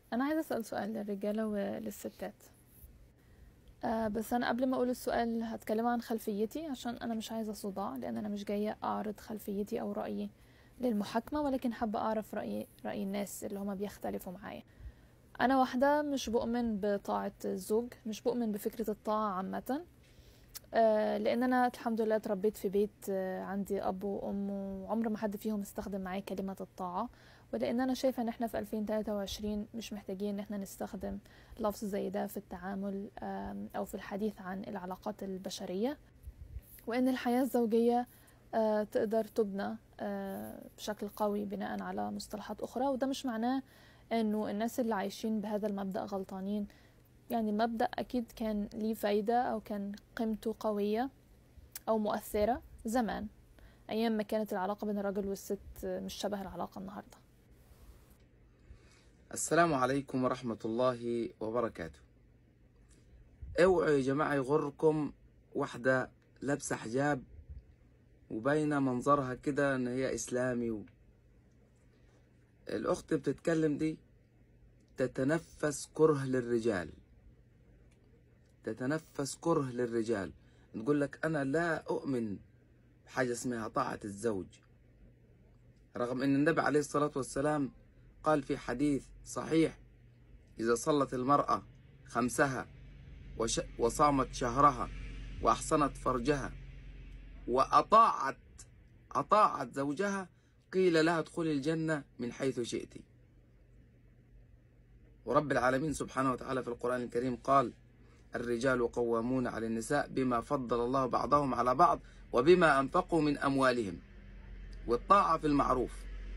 أنا عايزة أسأل سؤال للرجالة وللستات أه بس أنا قبل ما أقول السؤال هتكلم عن خلفيتي عشان أنا مش عايزة صداع لأن أنا مش جاية أعرض خلفيتي أو رأيي للمحاكمة ولكن حابة أعرف رأي رأي الناس اللي هما بيختلفوا معايا أنا واحدة مش بؤمن بطاعة الزوج مش بؤمن بفكرة الطاعة عامةً آه، لان انا الحمد لله اتربيت في بيت آه، عندي اب وام وعمر ما حد فيهم استخدم معايا كلمه الطاعه ولان انا شايفه ان احنا في 2023 مش محتاجين ان احنا نستخدم لفظ زي ده في التعامل آم، او في الحديث عن العلاقات البشريه وان الحياه الزوجيه آه، تقدر تبنى آه، بشكل قوي بناء على مصطلحات اخرى وده مش معناه انه الناس اللي عايشين بهذا المبدأ غلطانين يعني مبدأ أكيد كان ليه فايدة أو كان قيمته قوية أو مؤثرة زمان أيام ما كانت العلاقة بين الراجل والست مش شبه العلاقة النهاردة السلام عليكم ورحمة الله وبركاته اوعوا يا جماعة يغركم واحدة لابسة حجاب وباينة منظرها كده ان هي اسلامي و... الاخت بتتكلم دي تتنفس كره للرجال تتنفس كره للرجال تقول لك انا لا اؤمن بحاجة اسمها طاعة الزوج رغم ان النبي عليه الصلاة والسلام قال في حديث صحيح إذا صلت المرأة خمسها وش وصامت شهرها وأحصنت فرجها وأطاعت أطاعت زوجها قيل لها ادخلي الجنة من حيث شئت ورب العالمين سبحانه وتعالى في القرآن الكريم قال الرجال قوامون على النساء بما فضل الله بعضهم على بعض وبما أنفقوا من أموالهم والطاعة في المعروف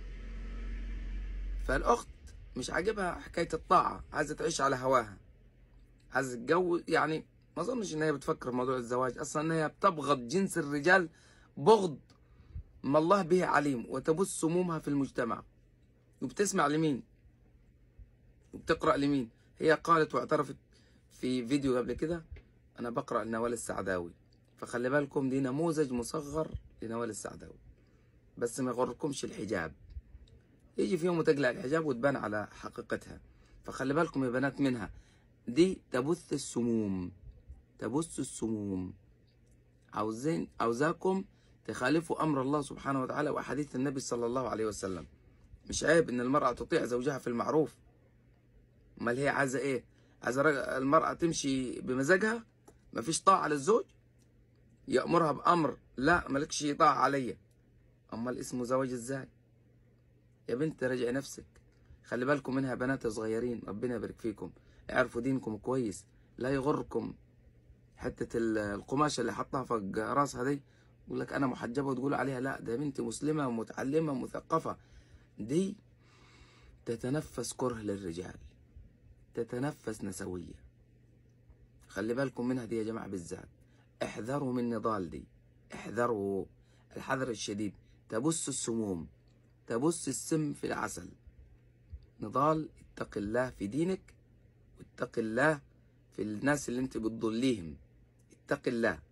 فالأخت مش عاجبها حكاية الطاعة عايزة تعيش على هواها عايزة تتجوز يعني ما أظنش إن هي بتفكر في موضوع الزواج أصلا إن هي بتبغض جنس الرجال بغض ما الله به عليم وتبث سمومها في المجتمع وبتسمع لمين وبتقرأ لمين هي قالت واعترفت في فيديو قبل كده أنا بقرأ لنوال السعداوي فخلي بالكم دي نموذج مصغر لنوال السعداوي بس ما يغركمش الحجاب يجي في يوم وتقلع الحجاب وتبان على حقيقتها فخلي بالكم يا بنات منها دي تبث السموم تبث السموم عاوزين عاوزاكم تخالفوا امر الله سبحانه وتعالى واحاديث النبي صلى الله عليه وسلم مش عيب ان المراه تطيع زوجها في المعروف امال هي عايزه ايه عايزه رج- المراه تمشي بمزاجها مفيش طاعه للزوج يامرها بامر لا مالكش طاعه عليا امال اسمه زواج ازاي يا بنت راجعي نفسك خلي بالكم منها بنات صغيرين ربنا يبارك فيكم اعرفوا دينكم كويس لا يغركم حتة ال- القماشة اللي حطها فوق راسها دي يقول لك أنا محجبة وتقول عليها لا ده بنت مسلمة ومتعلمة مثقفة دي تتنفس كره للرجال تتنفس نسوية خلي بالكم منها دي يا جماعة بالذات احذروا من نضال دي احذروا الحذر الشديد تبث السموم تبث السم في العسل نضال اتق الله في دينك واتق الله في الناس اللي انت بتضليهم اتق الله